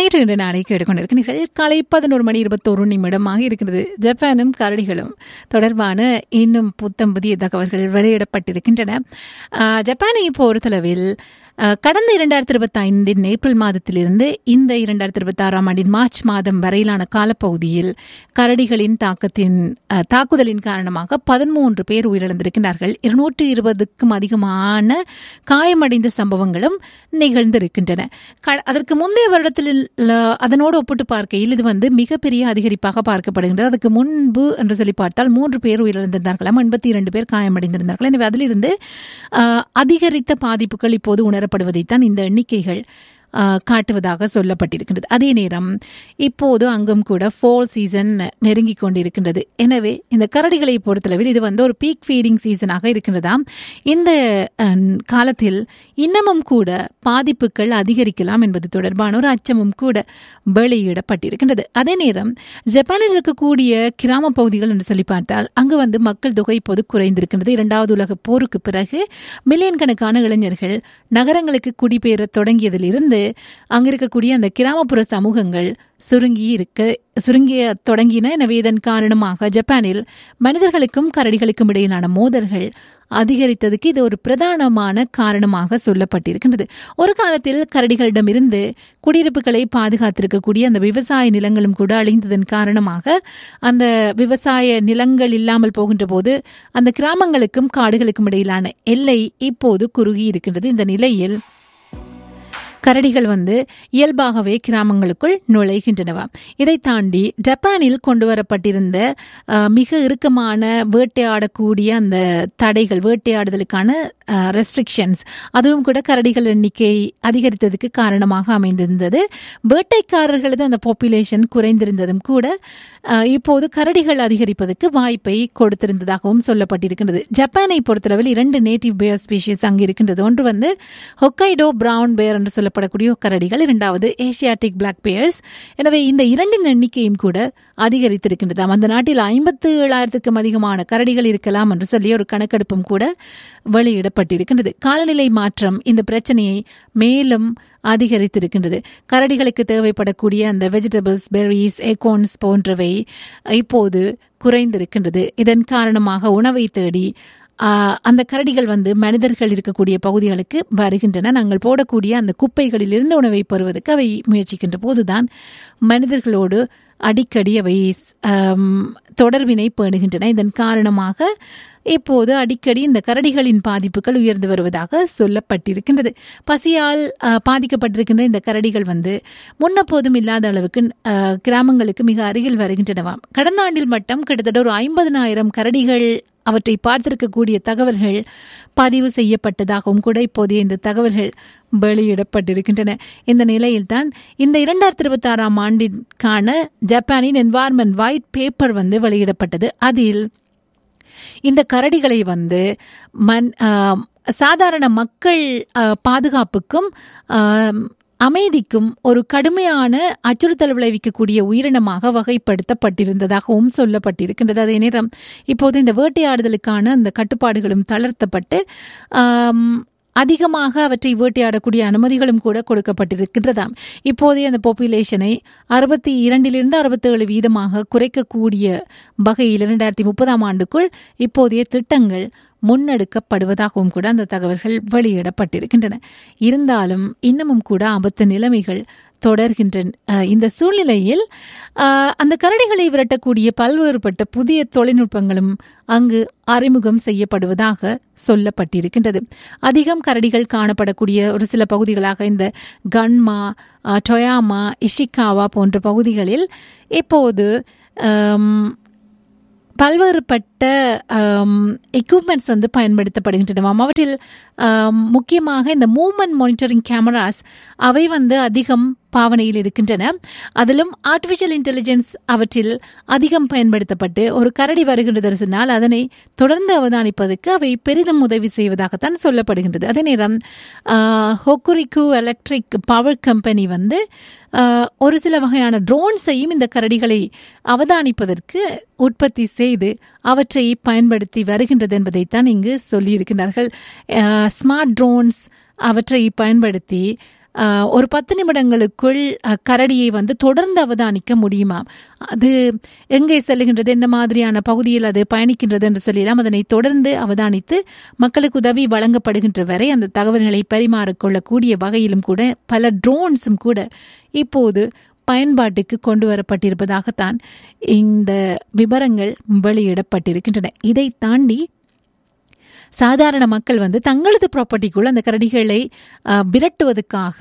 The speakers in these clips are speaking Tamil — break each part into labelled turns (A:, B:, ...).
A: நேற்று இன்று நாளை கேட்டுக்கொண்டிருக்கிறீர்கள் காலை பதினோரு மணி இருபத்தோரு நிமிடமாக இருக்கிறது ஜப்பானும் கரடிகளும் தொடர்பான இன்னும் புத்தம் புதிய தகவல்கள் வெளியிடப்பட்டிருக்கின்றன ஆஹ், ஜப்பானை பொறுத்தளவில் ஆஹ், கடந்த இரண்டாயிரத்தி இருபத்தி ஐந்தின் ஏப்ரல் மாதத்திலிருந்து இந்த இரண்டாயிரத்தி இருபத்தி ஆறாம் ஆண்டின் மார்ச் மாதம் வரையிலான காலப்பகுதியில் கரடிகளின் தாக்கத்தின் ஆஹ், தாக்குதலின் காரணமாக பதிமூன்று பேர் உயிரிழந்திருக்கிறார்கள் இருநூற்று இருபதுக்கும் அதிகமான காயமடைந்த சம்பவங்களும் நிகழ்ந்திருக்கின்றன க- அதற்கு முந்தைய வருடத்தில் ல- அதனோடு ஒப்பிட்டு பார்க்கையில் இது வந்து மிகப்பெரிய அதிகரிப்பாக பார்க்கப்படுகின்றது அதுக்கு முன்பு என்று சொல்லி பார்த்தால் மூன்று பேர் உயிரிழந்திருந்தார்களாம் எண்பத்தி இரண்டு பேர் காயமடைந்திருந்தார்கள் எனவே அதிலிருந்து ஆஹ், அதிகரித்த பாதிப்புகள் இப்போது உணரப்படுவதைத்தான் இந்த எண்ணிக்கைகள் ஆஹ், காட்டுவதாக சொல்லப்பட்டிருக்கின்றது அதே நேரம் இப்போது அங்கும் கூட ஃபால் சீசன் நெருங்கி கொண்டிருக்கின்றது எனவே இந்த கரடிகளை பொறுத்தளவில் இது வந்து ஒரு பீக் ஃபீடிங் சீசனாக இருக்கின்றதாம் இந்த அஹ், காலத்தில் இன்னமும் கூட பாதிப்புகள் அதிகரிக்கலாம் என்பது தொடர்பான ஒரு அச்சமும் கூட வெளியிடப்பட்டிருக்கின்றது அதே நேரம் ஜப்பானில் இருக்கக்கூடிய கிராம பகுதிகள் என்று சொல்லி பார்த்தால் அங்கு வந்து மக்கள் தொகை இப்போது குறைந்திருக்கின்றது இரண்டாவது உலக போருக்கு பிறகு மில்லியன் கணக்கான இளைஞர்கள் நகரங்களுக்கு குடிபெயர தொடங்கியதிலிருந்து அங்கு இருக்கக்கூடிய அந்த கிராமப்புற சமூகங்கள் சுருங்கி இருக்க சுருங்கிய தொடங்கின எனவே இதன் காரணமாக ஜப்பானில் மனிதர்களுக்கும் கரடிகளுக்கும் இடையிலான மோதல்கள் அதிகரித்ததுக்கு இது ஒரு பிரதானமான காரணமாக சொல்லப்பட்டிருக்கின்றது ஒரு காலத்தில் கரடிகளிடமிருந்து குடியிருப்புகளை பாதுகாத்திருக்கக்கூடிய அந்த விவசாய நிலங்களும் கூட அழிந்ததன் காரணமாக அந்த விவசாய நிலங்கள் இல்லாமல் போகின்ற போது அந்த கிராமங்களுக்கும் காடுகளுக்கும் இடையிலான எல்லை இப்போது குறுகி இருக்கின்றது இந்த நிலையில் கரடிகள் வந்து இயல்பாகவே கிராமங்களுக்குள் நுழைகின்றனவா இதை தாண்டி ஜப்பானில் கொண்டு வரப்பட்டிருந்த அஹ், மிக இறுக்கமான வேட்டையாடக்கூடிய அந்த தடைகள் வேட்டையாடுதலுக்கான ரெஸ்ட்ரிக்ஷன்ஸ் அதுவும் கூட கரடிகள் எண்ணிக்கை அதிகரித்ததுக்கு காரணமாக அமைந்திருந்தது வேட்டைக்காரர்களது அந்த பாப்புலேஷன் குறைந்திருந்ததும் கூட அஹ், இப்போது கரடிகள் அதிகரிப்பதற்கு வாய்ப்பை கொடுத்திருந்ததாகவும் சொல்லப்பட்டிருக்கின்றது ஜப்பானை பொறுத்தளவில் இரண்டு நேட்டிவ் பேர் ஸ்பீஷிஸ் அங்கு இருக்கின்றது ஒன்று வந்து ஹொக்கைடோ பிரவுன் பேர் என்று சொல்லப்படக்கூடிய கரடிகள் இரண்டாவது ஏசியாட்டிக் பிளாக் பேர்ஸ் எனவே இந்த இரண்டின் எண்ணிக்கையும் கூட அதிகரித்திருக்கின்றதாம் அந்த நாட்டில் ஐம்பத்து ஏழாயிரத்துக்கும் அதிகமான கரடிகள் இருக்கலாம் என்று சொல்லி ஒரு கணக்கெடுப்பும் கூட வெளியிடப்பட்டிருக்கின்றது காலநிலை மாற்றம் இந்த பிரச்சனையை மேலும் அதிகரித்திருக்கின்றது கரடிகளுக்கு தேவைப்படக்கூடிய அந்த வெஜிடபிள்ஸ் பெர்ரிஸ் ஏகோன்ஸ் போன்றவை இப்போது குறைந்திருக்கின்றது இதன் காரணமாக உணவை தேடி ஆஹ், அந்த கரடிகள் வந்து மனிதர்கள் இருக்கக்கூடிய பகுதிகளுக்கு வருகின்றன நாங்கள் போடக்கூடிய அந்த குப்பைகளிலிருந்து உணவை பெறுவதற்கு அவை முயற்சிக்கின்ற போதுதான் மனிதர்களோடு அடிக்கடி அவை ஆம், தொடர்பினை பேணுகின்றன இதன் காரணமாக இப்போது அடிக்கடி இந்த கரடிகளின் பாதிப்புகள் உயர்ந்து வருவதாக சொல்லப்பட்டிருக்கின்றது பசியால் ஆஹ், பாதிக்கப்பட்டிருக்கின்ற இந்த கரடிகள் வந்து முன்னப்போதும் இல்லாத அளவுக்கு ஆஹ், கிராமங்களுக்கு மிக அருகில் வருகின்றனவாம் கடந்த ஆண்டில் மட்டும் கிட்டத்தட்ட ஒரு ஐம்பதனாயிரம் கரடிகள் அவற்றை பார்த்திருக்கக்கூடிய தகவல்கள் பதிவு செய்யப்பட்டதாகவும் கூட இப்போதைய இந்த தகவல்கள் வெளியிடப்பட்டிருக்கின்றன இந்த நிலையில்தான் இந்த இரண்டாயிரத்தி இருபத்தி ஆறாம் ஆண்டிற்கான ஜப்பானின் என்வாயர்மெண்ட் ஒயிட் பேப்பர் வந்து வெளியிடப்பட்டது அதில் இந்த கரடிகளை வந்து மண் ஆம், சாதாரண மக்கள் ஆ, பாதுகாப்புக்கும் ஆம், அமைதிக்கும் ஒரு கடுமையான அச்சுறுத்தல் விளைவிக்கக்கூடிய உயிரினமாக வகைப்படுத்தப்பட்டிருந்ததாகவும் சொல்லப்பட்டிருக்கின்றது அதே நேரம் இப்போது இந்த வேட்டையாடுதலுக்கான அந்த கட்டுப்பாடுகளும் தளர்த்தப்பட்டு ஆம், அதிகமாக அவற்றை வேட்டையாடக்கூடிய அனுமதிகளும் கூட கொடுக்கப்பட்டிருக்கின்றதாம் இப்போதைய அந்த பாப்புலேஷனை அறுபத்தி இரண்டிலிருந்து அறுபத்தேழு வீதமாக குறைக்கக்கூடிய வகையில் இரண்டாயிரத்தி முப்பதாம் ஆண்டுக்குள் இப்போதைய திட்டங்கள் முன்னெடுக்கப்படுவதாகவும் கூட அந்த தகவல்கள் வெளியிடப்பட்டிருக்கின்றன இருந்தாலும் இன்னமும் கூட ஆபத்து நிலைமைகள் தொடர்கின்றன அஹ், இந்த சூழ்நிலையில் அஹ், அந்த கரடிகளை விரட்டக்கூடிய பல்வேறுபட்ட புதிய தொழில்நுட்பங்களும் அங்கு அறிமுகம் செய்யப்படுவதாக சொல்லப்பட்டிருக்கின்றது அதிகம் கரடிகள் காணப்படக்கூடிய ஒரு சில பகுதிகளாக இந்த கன்மா அஹ், டொயாமா இஷிகாவா போன்ற பகுதிகளில் இப்போது அம், பல்வேறுபட்ட எக்யூப்மெண்ட்ஸ் வந்து பயன்படுத்தப்படுகின்றனவாம் அவற்றில் ஆம், முக்கியமாக இந்த மூமெண்ட் மானிட்டரிங் கேமராஸ் அவை வந்து அதிகம் பாவனையில் இருக்கின்றன அதிலும் ஆர்டிஃபிஷியல் இன்டெலிஜென்ஸ் அவற்றில் அதிகம் பயன்படுத்தப்பட்டு ஒரு கரடி வருகின்றது சொன்னால் அதனை தொடர்ந்து அவதானிப்பதற்கு அவை பெரிதும் உதவி செய்வதாகத்தான் சொல்லப்படுகின்றது அதே நேரம் ஹொக்குரிக்கு எலக்ட்ரிக் பவர் கம்பெனி வந்து ஆஹ், ஒரு சில வகையான ட்ரோன்ஸையும் இந்த கரடிகளை அவதானிப்பதற்கு உற்பத்தி செய்து அவற்றை பயன்படுத்தி வருகின்றது என்பதைத்தான் இங்கு சொல்லியிருக்கிறார்கள் ஸ்மார்ட் ட்ரோன்ஸ் அவற்றை பயன்படுத்தி ஆஹ், ஒரு பத்து நிமிடங்களுக்குள் அஹ், கரடியை வந்து தொடர்ந்து அவதானிக்க முடியுமா அது எங்கே செல்லுகின்றது என்ன மாதிரியான பகுதியில் அது பயணிக்கின்றது என்று சொல்லலாம் அதனை தொடர்ந்து அவதானித்து மக்களுக்கு உதவி வழங்கப்படுகின்ற வரை அந்த தகவல்களை பரிமாறிக்கொள்ளக்கூடிய வகையிலும் கூட பல ட்ரோன்ஸும் கூட இப்போது பயன்பாட்டுக்கு கொண்டு வரப்பட்டிருப்பதாகத்தான் இந்த விவரங்கள் வெளியிடப்பட்டிருக்கின்றன இதை தாண்டி சாதாரண மக்கள் வந்து தங்களது ப்ராப்பர்ட்டிக்குள் அந்த கரடிகளை அஹ், விரட்டுவதற்காக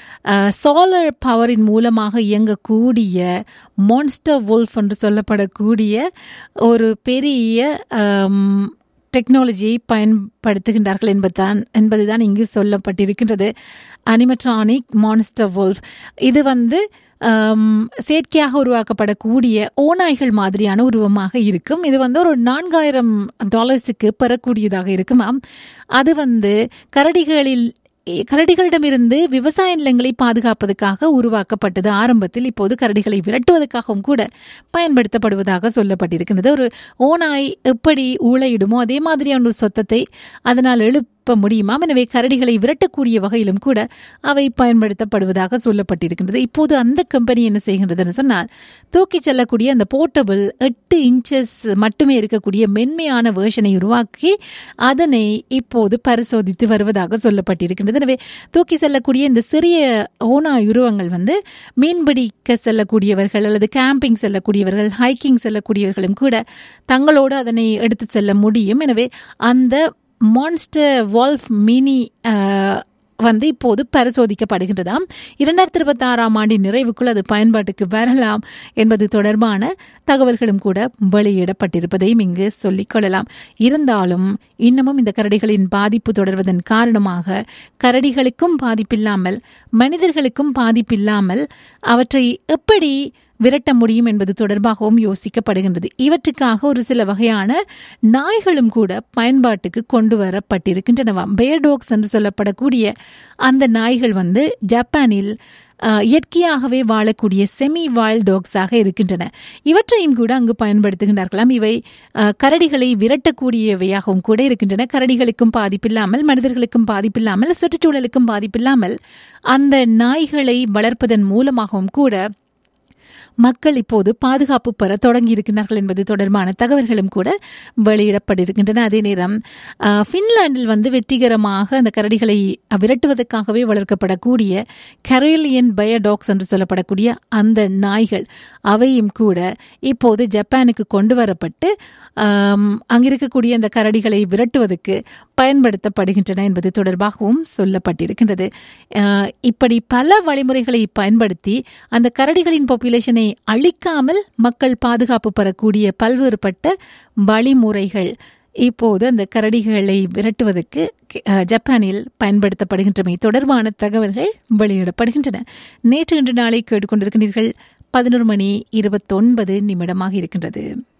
A: சோலர் பவரின் மூலமாக இயங்கக்கூடிய மான்ஸ்டர் வுல்ஃப் என்று சொல்லப்படக்கூடிய ஒரு பெரிய அம், டெக்னாலஜியை பயன்படுத்துகின்றார்கள் என்பதுதான் என்பதுதான் இங்கு சொல்லப்பட்டிருக்கின்றது அனிமட்ரானிக் மான்ஸ்டர் வுல்ஃப் இது வந்து ஆம், செயற்கையாக உருவாக்கப்படக்கூடிய ஓநாய்கள் மாதிரியான உருவமாக இருக்கும் இது வந்து ஒரு நான்காயிரம் டாலர்ஸுக்கு பெறக்கூடியதாக இருக்குமாம் அது வந்து கரடிகளில் கரடிகளிடமிருந்து விவசாய நிலங்களை பாதுகாப்பதற்காக உருவாக்கப்பட்டது ஆரம்பத்தில் இப்போது கரடிகளை விரட்டுவதற்காகவும் கூட பயன்படுத்தப்படுவதாக சொல்லப்பட்டிருக்கின்றது ஒரு ஓநாய் எப்படி ஊழையிடுமோ அதே மாதிரியான ஒரு சொத்தத்தை அதனால் எழுப்ப முடியுமாம் எனவே கரடிகளை விரட்டக்கூடிய வகையிலும் கூட அவை பயன்படுத்தப்படுவதாக சொல்லப்பட்டிருக்கின்றது இப்போது அந்த கம்பெனி என்ன செய்கின்றதுன்னு சொன்னால் தூக்கிச் செல்லக்கூடிய அந்த போர்ட்டபிள் எட்டு இன்ச்சஸ் மட்டுமே இருக்கக்கூடிய மென்மையான வேர்ஷனை உருவாக்கி அதனை இப்போது பரிசோதித்து வருவதாக சொல்லப்பட்டிருக்கின்றது எனவே தூக்கி செல்லக்கூடிய இந்த சிறிய ஓனாய் உருவங்கள் வந்து மீன்பிடிக்க செல்லக்கூடியவர்கள் அல்லது கேம்பிங் செல்லக்கூடியவர்கள் ஹைக்கிங் செல்லக்கூடியவர்களும் கூட தங்களோடு அதனை எடுத்து செல்ல முடியும் எனவே அந்த மான்ஸ்டர் வால்ஃப் மினி வந்து இப்போது பரிசோதிக்கப்படுகின்றதாம் இரண்டாயிரத்தி இருபத்தி ஆறாம் ஆண்டின் நிறைவுக்குள் அது பயன்பாட்டுக்கு வரலாம் என்பது தொடர்பான தகவல்களும் கூட வெளியிடப்பட்டிருப்பதையும் இங்கு சொல்லிக் கொள்ளலாம் இருந்தாலும் இன்னமும் இந்த கரடிகளின் பாதிப்பு தொடர்வதன் காரணமாக கரடிகளுக்கும் பாதிப்பில்லாமல் மனிதர்களுக்கும் பாதிப்பில்லாமல் அவற்றை எப்படி விரட்ட முடியும் என்பது தொடர்பாகவும் யோசிக்கப்படுகின்றது இவற்றுக்காக ஒரு சில வகையான நாய்களும் கூட பயன்பாட்டுக்கு கொண்டு வரப்பட்டிருக்கின்றனவாம் பேர்டோக்ஸ் என்று சொல்லப்படக்கூடிய அந்த நாய்கள் வந்து ஜப்பானில் அஹ், இயற்கையாகவே வாழக்கூடிய செமி வைல்ட் டாக்ஸாக இருக்கின்றன இவற்றையும் கூட அங்கு பயன்படுத்துகின்றார்களாம் இவை அஹ், கரடிகளை விரட்டக்கூடியவையாகவும் கூட இருக்கின்றன கரடிகளுக்கும் பாதிப்பில்லாமல் மனிதர்களுக்கும் பாதிப்பில்லாமல் சுற்றுச்சூழலுக்கும் பாதிப்பில்லாமல் அந்த நாய்களை வளர்ப்பதன் மூலமாகவும் கூட மக்கள் இப்போது பாதுகாப்பு பெற தொடங்கி இருக்கின்றார்கள் என்பது தொடர்பான தகவல்களும் கூட வெளியிடப்பட்டிருக்கின்றன அதே நேரம் அஹ், பின்லாந்தில் வந்து வெற்றிகரமாக அந்த கரடிகளை விரட்டுவதற்காகவே வளர்க்கப்படக்கூடிய கரேலியன் பயோடாக்ஸ் என்று சொல்லப்படக்கூடிய அந்த நாய்கள் அவையும் கூட இப்போது ஜப்பானுக்கு கொண்டு வரப்பட்டு ஆம், அங்கிருக்கக்கூடிய அந்த கரடிகளை விரட்டுவதற்கு பயன்படுத்தப்படுகின்றன என்பது தொடர்பாகவும் சொல்லப்பட்டிருக்கின்றது அஹ், இப்படி பல வழிமுறைகளை பயன்படுத்தி அந்த கரடிகளின் பாப்புலேஷனை அழிக்காமல் மக்கள் பாதுகாப்பு பெறக்கூடிய பல்வேறுபட்ட வழிமுறைகள் இப்போது அந்த கரடிகளை விரட்டுவதற்கு அஹ், ஜப்பானில் பயன்படுத்தப்படுகின்றமை தொடர்பான தகவல்கள் வெளியிடப்படுகின்றன நேற்று இன்று நாளை கேட்டுக்கொண்டிருக்கிறீர்கள் பதினோரு மணி இருபத்தொன்பது நிமிடமாக இருக்கின்றது